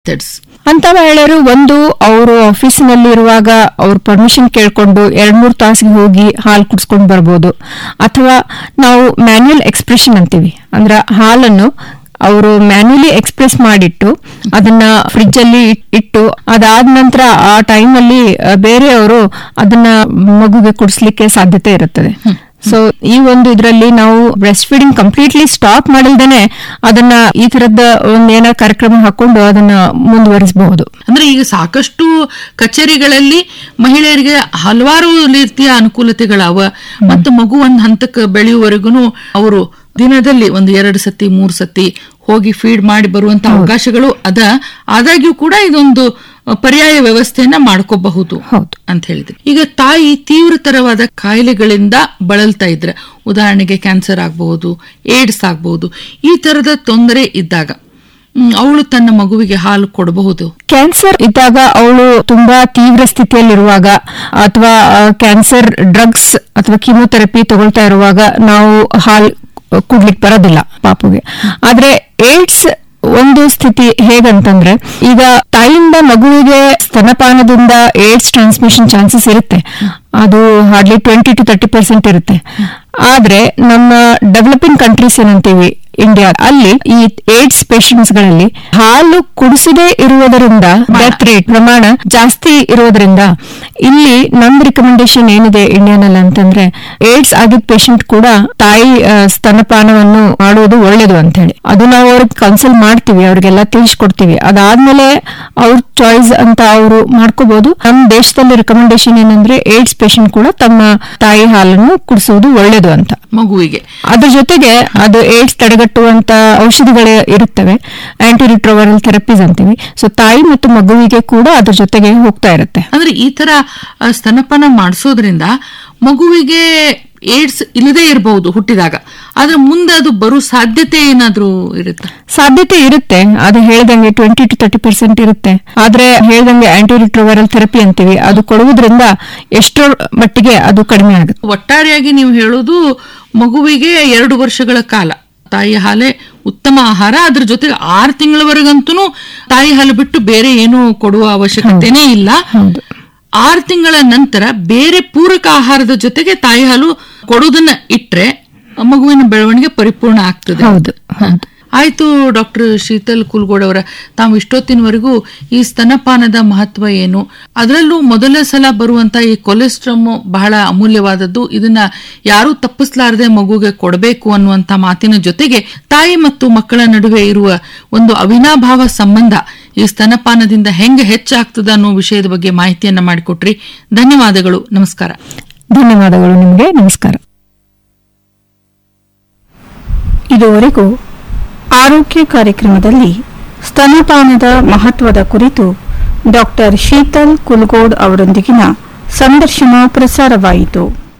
Methods ಅಂತ ಮಹಿಳೆಯರು ಒಂದು ಅವರು ಆಫೀಸಿನಲ್ಲಿ ಇರುವಾಗ ಅವ್ರ ಪರ್ಮಿಷನ್ ಕೇಳ್ಕೊಂಡು ಎರಡ್ ಮೂರು ತಾಸಿಗೆ ಹೋಗಿ ಹಾಲು ಕುಡಿಸ್ಕೊಂಡು ಬರ್ಬೋದು ಅಥವಾ ನಾವು ಮ್ಯಾನ್ಯುಯಲ್ ಎಕ್ಸ್ಪ್ರೆಷನ್ ಅಂತೀವಿ ಅಂದ್ರೆ ಹಾಲನ್ನು ಅವರು ಮ್ಯಾನ್ಯುಯಲಿ ಎಕ್ಸ್ಪ್ರೆಸ್ ಮಾಡಿಟ್ಟು ಅದನ್ನ ಫ್ರಿಡ್ಜ್ ಅಲ್ಲಿ ಇಟ್- ಇಟ್ಟು ಅದಾದ ನಂತರ ಆ ಟೈಮ್ ಅಲ್ಲಿ ಆ, ಬೇರೆಯವರು ಅದನ್ನ ಮಗುಗೆ ಕುಡಿಸ್ಲಿಕ್ಕೆ ಸಾಧ್ಯತೆ ಇರುತ್ತದೆ ಸೊ ಈ ಒಂದು ಇದರಲ್ಲಿ ನಾವು ಬ್ರೆಸ್ಟ್ ಫೀಡಿಂಗ್ ಕಂಪ್ಲೀಟ್ಲಿ ಸ್ಟಾಪ್ ಮಾಡಿಲ್ದೇನೆ ಅದನ್ನ ಈ ತರದ ಒಂದ್ ಏನಾರ ಕಾರ್ಯಕ್ರಮ ಹಾಕೊಂಡು ಅದನ್ನ ಮುಂದುವರಿಸಬಹುದು ಅಂದ್ರೆ ಈಗ ಸಾಕಷ್ಟು ಕಚೇರಿಗಳಲ್ಲಿ ಮಹಿಳೆಯರಿಗೆ ಹಲವಾರು ರೀತಿಯ ಅನುಕೂಲತೆಗಳವ ಮತ್ತು ಮಗು ಒಂದ್ ಹಂತಕ್ಕೆ ಬೆಳೆಯುವವರೆಗೂ ಅವರು ದಿನದಲ್ಲಿ ಒಂದು ಎರಡು ಸತಿ ಮೂರು ಸತಿ ಹೋಗಿ ಫೀಡ್ ಮಾಡಿ ಬರುವಂತ ಅವಕಾಶಗಳು ಅದ ಆದಾಗ್ಯೂ ಕೂಡ ಇದೊಂದು ಪರ್ಯಾಯ ವ್ಯವಸ್ಥೆಯನ್ನ ಮಾಡ್ಕೋಬಹುದು ಹೌದು. ಅಂತ ಹೇಳಿದ್ರಿ ಈಗ ತಾಯಿ ತೀವ್ರತರವಾದ ಕಾಯಿಲೆಗಳಿಂದ ಬಳಲ್ತಾ ಇದ್ರೆ ಉದಾಹರಣೆಗೆ ಕ್ಯಾನ್ಸರ್ ಆಗಬಹುದು ಏಡ್ಸ್ ಆಗಬಹುದು ಈ ತರದ ತೊಂದರೆ ಇದ್ದಾಗ ಅವಳು ತನ್ನ ಮಗುವಿಗೆ ಹಾಲು ಕೊಡಬಹುದು ಕ್ಯಾನ್ಸರ್ ಇದ್ದಾಗ ಅವಳು ತುಂಬಾ ತೀವ್ರ ಸ್ಥಿತಿಯಲ್ಲಿರುವಾಗ ಅಥವಾ ಕ್ಯಾನ್ಸರ್ ಡ್ರಗ್ಸ್ ಅಥವಾ ಕೀಮೋಥೆರಪಿ ತಗೊಳ್ತಾ ಇರುವಾಗ ನಾವು ಹಾಲ್ ಕುಡ್ಲಿಕ್ಕೆ ಬರೋದಿಲ್ಲ ಪಾಪುಗೆ ಆದ್ರೆ ಏಡ್ಸ್ ಒಂದು ಸ್ಥಿತಿ ಹೇಗಂತಂದ್ರೆ ಈಗ ತಾಯಿಯಿಂದ ಮಗುವಿಗೆ ಸ್ತನಪಾನದಿಂದ ಏಡ್ಸ್ ಟ್ರಾನ್ಸ್ಮಿಷನ್ ಚಾನ್ಸಸ್ ಇರುತ್ತೆ ಅದು hardly twenty to thirty percent ಇರುತ್ತೆ ಆದ್ರೆ ನಮ್ಮ ಡೆವಲಪಿಂಗ್ ಕಂಟ್ರೀಸ್ ಏನಂತೀವಿ ಇಂಡಿಯಾ ಅಲ್ಲಿ ಈ ಏಡ್ಸ್ ಪೇಷಂಟ್ಸ್ ಗಳಲ್ಲಿ ಹಾಲು ಕುಡಿಸದೇ ಇರುವುದರಿಂದ ಡೆತ್ ರೇಟ್ ಪ್ರಮಾಣ ಜಾಸ್ತಿ ಇರೋದ್ರಿಂದ ಇಲ್ಲಿ ನಮ್ ರಿಕಮೆಂಡೇಶನ್ ಏನಿದೆ ಇಂಡಿಯಾನಲ್ಲಿ ಅಂತಂದ್ರೆ ಏಡ್ಸ್ ಆಗಿದ್ ಪೇಷಂಟ್ ಕೂಡ ತಾಯಿ ಆ, ಸ್ತನಪಾನವನ್ನು ಮಾಡುವುದು ಒಳ್ಳೇದು ಅಂತ ಹೇಳಿ ಅದು ನಾವು ಅವ್ರಿಗೆ ಕನ್ಸಲ್ಟ್ ಮಾಡ್ತೀವಿ ಅವ್ರಿಗೆಲ್ಲ ತಿಳಿಸ್ಕೊಡ್ತೀವಿ ಅದಾದ್ಮೇಲೆ ಅವ್ರ ಚಾಯ್ಸ್ ಅಂತ ಅವರು ಮಾಡ್ಕೋಬಹುದು ನಮ್ಮ ದೇಶದಲ್ಲಿ ರಿಕಮೆಂಡೇಶನ್ ಏನಂದ್ರೆ ಏಡ್ಸ್ ಪೇಷಂಟ್ ಕೂಡ ತಮ್ಮ ತಾಯಿ ಹಾಲನ್ನು ಕುಡಿಸುವುದು ಒಳ್ಳೇದು ಅಂತ ಮಗುವಿಗೆ ಅದ್ರ ಜೊತೆಗೆ ಅದು ಏಡ್ಸ್ ತಡೆಗಟ್ಟುವಂತ ಔಷಧಿಗಳೇ ಇರುತ್ತವೆ ಆಂಟಿ ರಿಟ್ರೋವರಲ್ ಥೆರಪೀಸ್ ಅಂತೀವಿ ಸೊ ತಾಯಿ ಮತ್ತು ಮಗುವಿಗೆ ಕೂಡ ಅದ್ರ ಜೊತೆಗೆ ಹೋಗ್ತಾ ಇರುತ್ತೆ ಅಂದ್ರೆ ಈ ತರ ಆ, ಸ್ತನಪಾನ ಮಾಡಿಸೋದ್ರಿಂದ ಮಗುವಿಗೆ ಏಡ್ಸ್ ಇಲ್ಲದೆ ಇರಬಹುದು ಹುಟ್ಟಿದಾಗ ಆದ್ರೆ ಮುಂದೆ ಅದು ಬರೋ ಸಾಧ್ಯತೆ ಏನಾದ್ರೂ ಇರುತ್ತೆ ಸಾಧ್ಯತೆ ಇರುತ್ತೆ ಅದು ಹೇಳ್ದಂಗೆ ಟ್ವೆಂಟಿ ಟು ತರ್ಟಿ ಪರ್ಸೆಂಟ್ ಇರುತ್ತೆ ಆದ್ರೆ ಹೇಳ್ದಂಗೆ ಆಂಟಿ ರಿಟ್ರೋವರಲ್ ಥೆರಪಿ ಅಂತೀವಿ ಅದು ಕೊಡುವುದರಿಂದ ಎಷ್ಟೋ ಮಟ್ಟಿಗೆ ಅದು ಕಡಿಮೆ ಆಗುತ್ತೆ ಒಟ್ಟಾರೆಯಾಗಿ ನೀವು ಹೇಳೋದು ಮಗುವಿಗೆ ಎರಡು ವರ್ಷಗಳ ಕಾಲ ತಾಯಿ ಹಾಲೆ ಉತ್ತಮ ಆಹಾರ ಅದ್ರ ಜೊತೆಗೆ ಆರು ತಿಂಗಳವರೆಗಂತೂ ತಾಯಿ ಹಾಲು ಬಿಟ್ಟು ಬೇರೆ ಏನು ಕೊಡುವ ಅವಶ್ಯಕತೆನೇ ಇಲ್ಲ ಹೌದು ಆರು ತಿಂಗಳ ನಂತರ ಬೇರೆ ಪೂರಕ ಆಹಾರದ ಜೊತೆಗೆ ತಾಯಿ ಹಾಲು ಕೊಡೋದನ್ನ ಇಟ್ರೆ ಮಗುವಿನ ಬೆಳವಣಿಗೆ ಪರಿಪೂರ್ಣ ಆಗ್ತದೆ ಹೌದು ಹೌದು ಆಯ್ತು ಡಾಕ್ಟರ್ ಶೀತಲ್ ಕುಲ್ಗೋಡ್ ಅವರ ತಾವು ಇಷ್ಟೊತ್ತಿನವರೆಗೂ ಈ ಸ್ತನಪಾನದ ಮಹತ್ವ ಏನು ಅದರಲ್ಲೂ ಮೊದಲ ಸಲ ಬರುವಂತ ಈ ಕೊಲೆಸ್ಟ್ರಮ್ ಬಹಳ ಅಮೂಲ್ಯವಾದದ್ದು ಇದನ್ನ ಯಾರೂ ತಪ್ಪಿಸ್ಲಾರದೆ ಮಗುಗೆ ಕೊಡಬೇಕು ಅನ್ನುವಂತ ಮಾತಿನ ಜೊತೆಗೆ ತಾಯಿ ಮತ್ತು ಮಕ್ಕಳ ನಡುವೆ ಇರುವ ಒಂದು ಅವಿನಾಭಾವ ಸಂಬಂಧ ಈ ಸ್ತನಪಾನದಿಂದ ಹೆಂಗೆ ಹೆಚ್ಚಾಗ್ತದ ಅನ್ನೋ ವಿಷಯದ ಬಗ್ಗೆ ಮಾಹಿತಿಯನ್ನ ಮಾಡಿಕೊಟ್ರಿ ಧನ್ಯವಾದಗಳು ನಮಸ್ಕಾರ ಧನ್ಯವಾದಗಳು ನಿಮಗೆ ನಮಸ್ಕಾರ ಇದುವರೆಗೂ ಆರೋಗ್ಯ ಕಾರ್ಯಕ್ರಮದಲ್ಲಿ ಸ್ತನಪಾನದ ಮಹತ್ವದ ಕುರಿತು ಡಾಕ್ಟರ್ ಶೀತಲ್ ಕುಲ್ಗೋಡ್ ಅವರೊಂದಿಗಿನ ಸಂದರ್ಶನ ಪ್ರಸಾರವಾಯಿತು